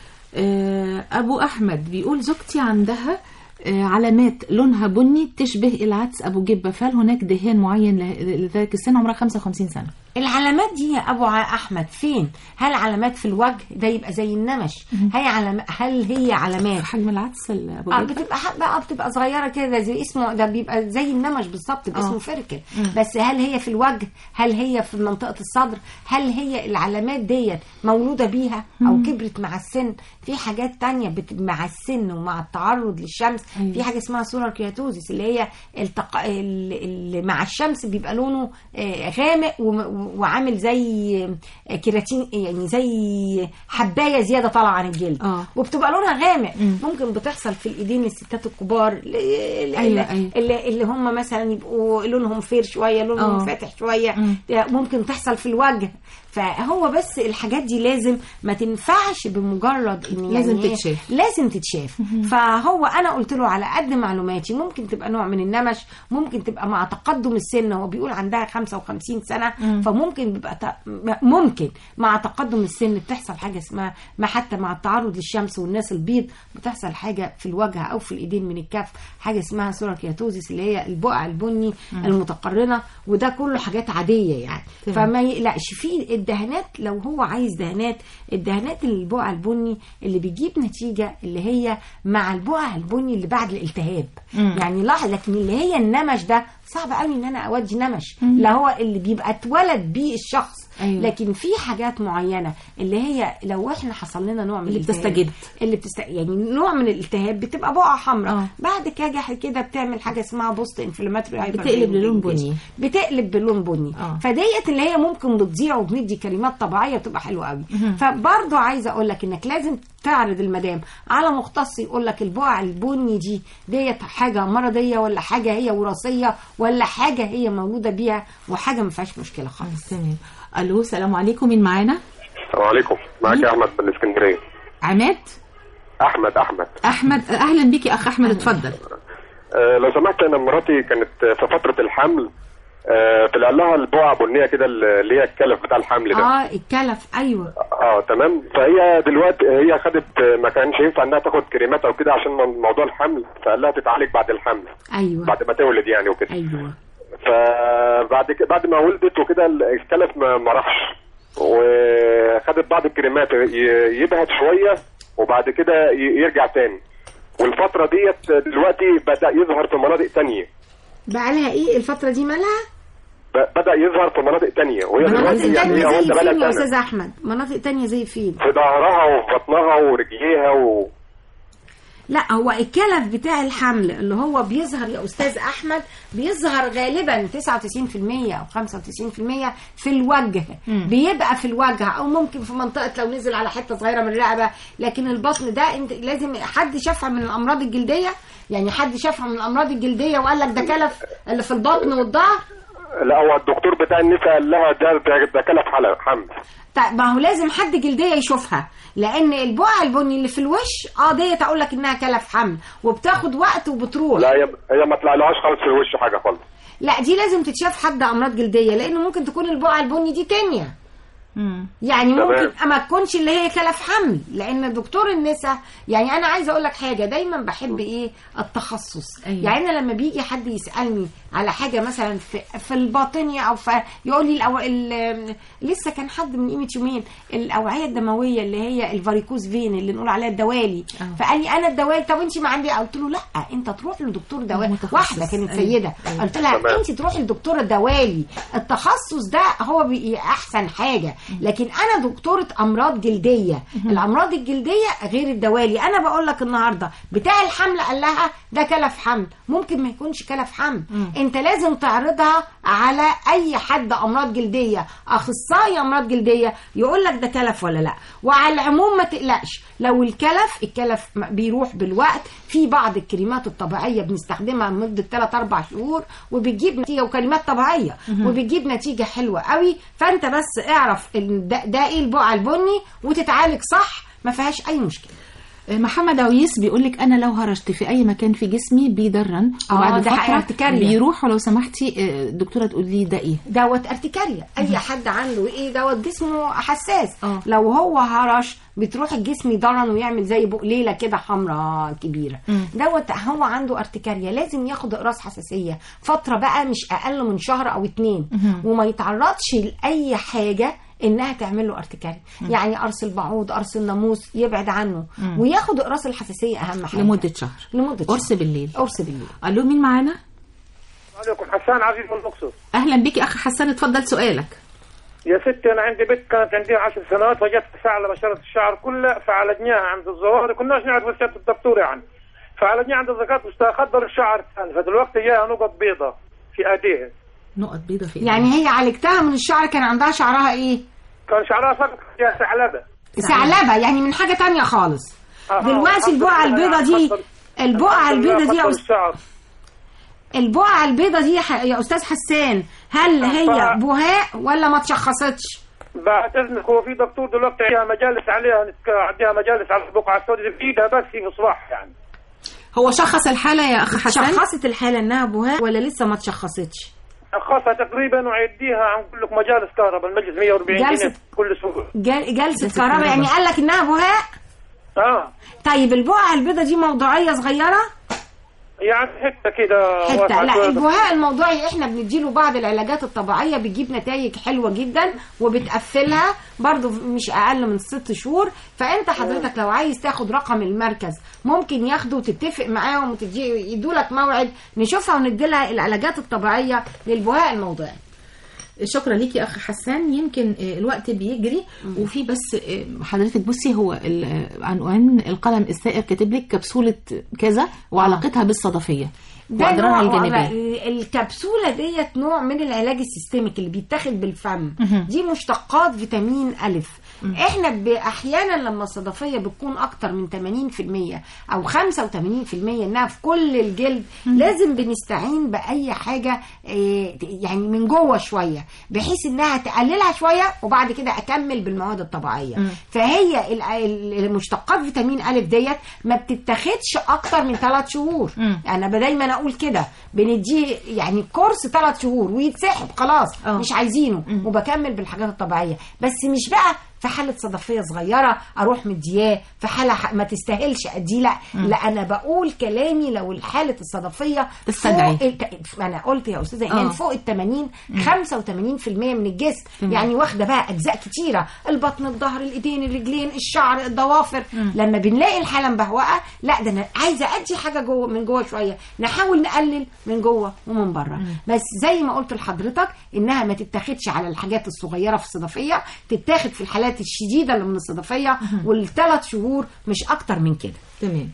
آه، ابو احمد بيقول زوجتي عندها آه، علامات لونها بني تشبه العدس ابو جبه فهل هناك دهان معين له- لذلك السن عمرها 55 سنه العلامات دي يا ابو ع- احمد فين هل علامات في الوجه ده يبقى زي النمش هي علام هل هي علامات حجم العدس ال- ابو اه جبه بتبقى حبه اه بتبقى صغيره كده زي اسمه ده بيبقى زي النمش بالظبط بيبقى آه. اسمه فركل بس هل هي في الوجه هل هي في منطقه الصدر هل هي العلامات ديت مولوده بيها او كبرت مع السن في حاجات تانية بت... مع السن ومع التعرض للشمس أيوة. في حاجه اسمها سولار كياتوزيس اللي هي التق... اللي مع الشمس بيبقى لونه آه، غامق وم- وعامل زي آه، كيراتين يعني زي حبايه زياده طالعه عن الجلد آه. وبتبقى لونها غامق ممكن بتحصل في الايدين للستات الكبار اللي, أيوة، أيوة. اللي, اللي هم مثلا يبقوا لونهم فير شويه لونهم آه. فاتح شويه مم. ممكن تحصل في الوجه فهو بس الحاجات دي لازم ما تنفعش بمجرد ان لازم يعني تتشاف. لازم تتشاف فهو انا قلت له على قد معلوماتي ممكن تبقى نوع من النمش ممكن تبقى مع تقدم السن هو بيقول عندها 55 سنه فممكن بيبقى ت... ممكن مع تقدم السن بتحصل حاجه اسمها ما حتى مع التعرض للشمس والناس البيض بتحصل حاجه في الوجه او في الايدين من الكف حاجه اسمها سوراكياتوزيس اللي هي البقع البني المتقرنه وده كله حاجات عاديه يعني تمام. فما يقلقش في الدهانات لو هو عايز دهانات الدهانات اللي البقع البني اللي بيجيب نتيجه اللي هي مع البقع البني اللي بعد الالتهاب مم. يعني لاحظ لكن اللي هي النمش ده صعب قوي ان انا اودي نمش لا هو اللي بيبقى اتولد بيه الشخص أيوة. لكن في حاجات معينه اللي هي لو احنا حصل لنا نوع من اللي الالتهاب- بتستجد. اللي بتست... يعني نوع من الالتهاب بتبقى بقعه حمراء آه. بعد كده كده بتعمل حاجه اسمها بوست انفلاماتوري بتقلب للون بني. بتقلب بلون بني آه. فديت اللي هي ممكن بتضيع وبندي كلمات طبيعيه بتبقى حلوه قوي فبرضه عايزه اقول لك انك لازم تعرض المدام على مختص يقول لك البقع البني دي ديت حاجه مرضيه ولا حاجه هي وراثيه ولا حاجه هي مولوده بيها وحاجه ما فيهاش مشكله خالص تمام الو السلام عليكم مين معانا السلام عليكم معاك يا احمد من اسكندريه عماد احمد احمد احمد اهلا بك يا اخ احمد اتفضل أه لو سمحت انا مراتي كانت في فتره الحمل أه طلع لها البقعه بنيه كده اللي هي الكلف بتاع الحمل ده اه الكلف ايوه اه تمام فهي دلوقتي هي خدت ما كانش ينفع انها تاخد كريمات او كده عشان موضوع الحمل فقال لها تتعالج بعد الحمل ايوه بعد ما تولد يعني وكده ايوه فبعد كده بعد ما ولدت وكده الكلف ما, ما راحش وخدت بعض الكريمات ي- يبهت شويه وبعد كده ي- يرجع تاني والفتره ديت دلوقتي بدا يظهر في مناطق تانية بقى لها ايه الفتره دي مالها ب- بدا يظهر في مناطق تانية وهي مناطق دلوقتي يعني تانية هي زي واخده فين يا بالها استاذ سنه احمد مناطق تانية زي فين في ظهرها وفي بطنها ورجليها و... لا هو الكلف بتاع الحمل اللي هو بيظهر يا استاذ احمد بيظهر غالبا 99% او 95% في الوجه مم. بيبقى في الوجه او ممكن في منطقه لو نزل على حته صغيره من الرقبه لكن البطن ده انت لازم حد شافها من الامراض الجلديه يعني حد شافها من الامراض الجلديه وقال لك ده كلف اللي في البطن والظهر لا هو الدكتور بتاع النساء قال لها ده ده, ده كلف حلق حمل طيب ما هو لازم حد جلديه يشوفها لان البقع البني اللي في الوش اه ديت اقول لك انها كلف حمل وبتاخد وقت وبتروح لا هي هي ما طلعلهاش خالص في الوش حاجه خالص لا دي لازم تتشاف حد امراض جلديه لان ممكن تكون البقعه البني دي تانية يعني تمام. ممكن ما تكونش اللي هي كلف حمل لان دكتور النساء يعني انا عايزه اقول لك حاجه دايما بحب ايه التخصص أيوة. يعني انا لما بيجي حد يسالني على حاجه مثلا في, في الباطنيه او في يقول لي الأو... ال... لسه كان حد من قيمه يومين الاوعيه الدمويه اللي هي الفاريكوز فين اللي نقول عليها الدوالي فقال لي انا الدوالي طب انت ما عندي قلت له لا انت تروح لدكتور دوالي متخصص. واحده كانت أيوة. سيده أيوة. قلت لها تمام. انت تروحي لدكتوره دوالي التخصص ده هو بي- احسن حاجه لكن انا دكتوره امراض جلديه الامراض الجلديه غير الدوالي انا بقول لك النهارده بتاع الحمل قال لها ده كلف حمل ممكن ما يكونش كلف حمل انت لازم تعرضها على اي حد امراض جلديه اخصائي امراض جلديه يقول لك ده كلف ولا لا وعلى العموم ما تقلقش لو الكلف الكلف م- بيروح بالوقت في بعض الكريمات الطبيعيه بنستخدمها لمده 3 4 شهور وبتجيب نتيجه وكلمات طبيعيه مهم. وبتجيب نتيجه حلوه قوي فانت بس اعرف إن ده, ده ايه البقعه البني وتتعالج صح ما فيهاش اي مشكله محمد عويس بيقول لك انا لو هرشت في اي مكان في جسمي بيدرن آه، وبعد ده فتره ارتكاريا. بيروح ولو سمحتي آه، الدكتوره تقول لي ده ايه دوت ارتكاريا اي حد عنده ايه دوت جسمه حساس آه. لو هو هرش بتروح الجسم يضرن ويعمل زي بقليله كده حمراء كبيره مم. دوت هو عنده ارتكاريا لازم ياخد اقراص حساسيه فتره بقى مش اقل من شهر او اتنين مهم. وما يتعرضش لاي حاجه انها تعمل له ارتكاريا يعني قرص البعوض قرص الناموس يبعد عنه مم. وياخد اقراص الحساسيه اهم حاجه لمده شهر لمده قرص بالليل قرص بالليل الو مين معانا عليكم حسان عزيز من الاقصر اهلا بك اخ حسان اتفضل سؤالك يا ستي انا عندي بنت كانت عندها عشر سنوات وجدت فعل بشره الشعر كلها فعالجناها عند الظواهر كناش نعرف وسيله الدكتور يعني فعالجناها عند الدكاتره استخدر الشعر الثاني فدلوقتي جاها نقط بيضاء في ايديها نقط بيضة في يعني هي عالجتها من الشعر كان عندها شعرها ايه كان شعرها فقط جاها ثعلبه ثعلبه يعني من حاجه تانية خالص آه، دلوقتي الحمد البقعه لله البيضه دي خطر- البقعه الحمد لله البيضه دي يا خطر أستاذ الشعر البقعه البيضه دي ح- يا استاذ حسان هل هي آه. بهاء ولا ما تشخصتش بعد اذنك هو في دكتور دلوقتي عندها مجالس عليها نتك- عندها مجالس على البقعه السوداء في ايدها بس في مصباح يعني هو شخص الحالة يا أخ حسن شخصت الحالة إنها بهاء ولا لسه ما تشخصتش خاصة تقريبا وعديها عن كل لك مجالس كهرباء المجلس 140 جلسة- جنيه كل اسبوع جل... جلسة جلسة كهرباء كهرباء. يعني قال لك إنها بهاء اه طيب البقعة البيضة دي موضوعية صغيرة يعني حته كده حتة واسعة لا شوية. البهاء الموضوعي احنا بنديله بعض العلاجات الطبيعية بتجيب نتائج حلوة جدا وبتقفلها برضو مش اقل من ست شهور فانت حضرتك لو عايز تاخد رقم المركز ممكن ياخده وتتفق معاهم وتدي يدولك موعد نشوفها ونديلها العلاجات الطبيعية للبهاء الموضعي شكرا ليك يا اخ حسان يمكن آه، الوقت بيجري وفي بس آه، حضرتك بصي هو ال- آه، عنوان القلم السائر كاتب لك كبسوله كذا وعلاقتها بالصدفيه ده واضرارها نوع الجانبيه ال- الكبسوله ديت نوع من العلاج السيستميك اللي بيتاخد بالفم مهم. دي مشتقات فيتامين الف احنا ب- احيانا لما الصدفيه بتكون اكتر من 80% او 85% انها في كل الجلد لازم بنستعين باي حاجه إيه، يعني من جوه شويه بحيث انها تقللها شويه وبعد كده اكمل بالمواد الطبيعيه مم. فهي ال- ال- المشتقات فيتامين الف ديت ما بتتاخدش اكتر من ثلاث شهور مم. انا دايما اقول كده بنديه يعني كورس ثلاث شهور ويتسحب خلاص آه. مش عايزينه وبكمل بالحاجات الطبيعيه بس مش بقى في حاله صدفيه صغيره اروح مدياه في حاله ح- ما تستاهلش اديه لا مم. لا انا بقول كلامي لو حاله الصدفيه تستدعي. فوق ال- ما انا قلت يا استاذه آه. ايمان فوق ال 80 85% من الجسم تمام. يعني واخده بقى اجزاء كتيره البطن الظهر الايدين الرجلين الشعر الضوافر لما بنلاقي الحاله مبهوقه لا ده انا عايزه ادي حاجه جوه من جوه شويه نحاول نقلل من جوه ومن بره بس زي ما قلت لحضرتك انها ما تتاخدش على الحاجات الصغيره في الصدفيه تتاخد في الحالات الشديده اللي من الصدفيه والثلاث شهور مش اكتر من كده تمام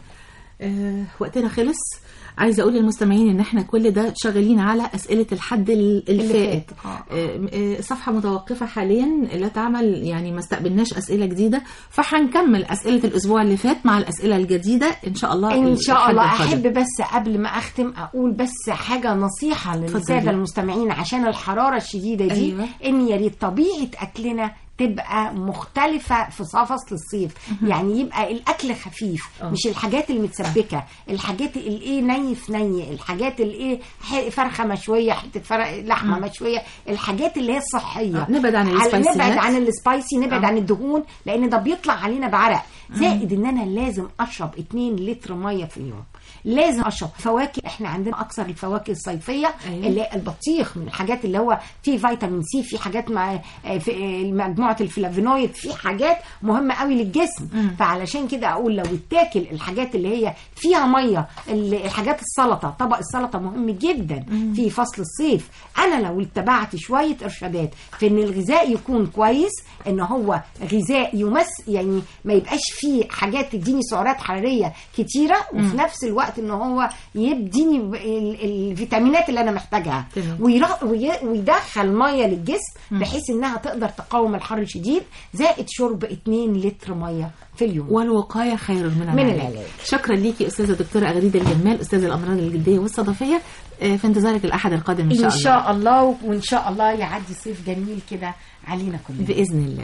آه وقتنا خلص عايزه اقول للمستمعين ان احنا كل ده شغالين على اسئله الحد ال- الفائت فات. آه. آه، آه، الصفحه متوقفه حاليا لا تعمل يعني ما استقبلناش اسئله جديده فهنكمل اسئله الاسبوع اللي فات مع الاسئله الجديده ان شاء الله ان شاء الحد الله القادم. احب بس قبل ما اختم اقول بس حاجه نصيحه اتفضلي. للساده المستمعين عشان الحراره الشديده دي أيوة. ان يا ريت طبيعه اكلنا تبقى مختلفة في ص- فصل الصيف يعني يبقى الأكل خفيف آه. مش الحاجات المتسبكة الحاجات الايه ني في ني الحاجات الايه ح- فرخة مشوية حتة فرخ لحمة مم. مشوية الحاجات اللي هي الصحية آه، نبعد عن على- السبايسيات. نبعد عن السبايسي نبعد آه. عن الدهون لان ده بيطلع علينا بعرق زائد ان انا لازم اشرب 2 لتر ميه في اليوم لازم اشرب فواكه احنا عندنا اكثر الفواكه الصيفيه أيوة. اللي هي البطيخ من الحاجات اللي هو فيه فيتامين سي في حاجات مع آه، في آه، مجموعه الفلافونويد في حاجات مهمه قوي للجسم مم. فعلشان كده اقول لو اتاكل الحاجات اللي هي فيها ميه ال- الحاجات السلطه طبق السلطه مهم جدا في فصل الصيف انا لو اتبعت شويه ارشادات في ان الغذاء يكون كويس ان هو غذاء يمس يعني ما يبقاش فيه حاجات تديني سعرات حراريه كتيره وفي نفس الوقت ان هو يديني ب- ال- الفيتامينات اللي انا محتاجها تمام. ويرا- وي- ويدخل ميه للجسم بحيث انها تقدر تقاوم الحر الشديد زائد شرب 2 لتر ميه في اليوم والوقايه خير من من العلاج العلاج. شكرا ليكي استاذه دكتوره اغريده الجمال استاذه الامراض الجلديه والصدفيه آه، في انتظارك الاحد القادم ان شاء ان الله شاء الله وان شاء الله يعدي صيف جميل كده علينا كلنا باذن الله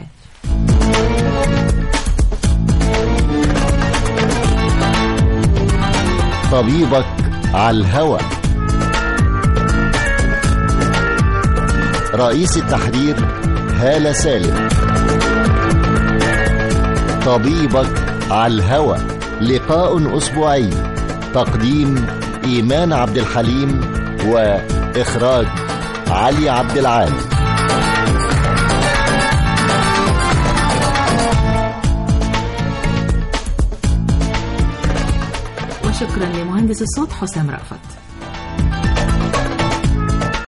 طبيبك على الهوى رئيس التحرير هالة سالم طبيبك على الهوى لقاء أسبوعي تقديم إيمان عبد الحليم وإخراج علي عبد العال وشكرا لمهندس الصوت حسام رأفت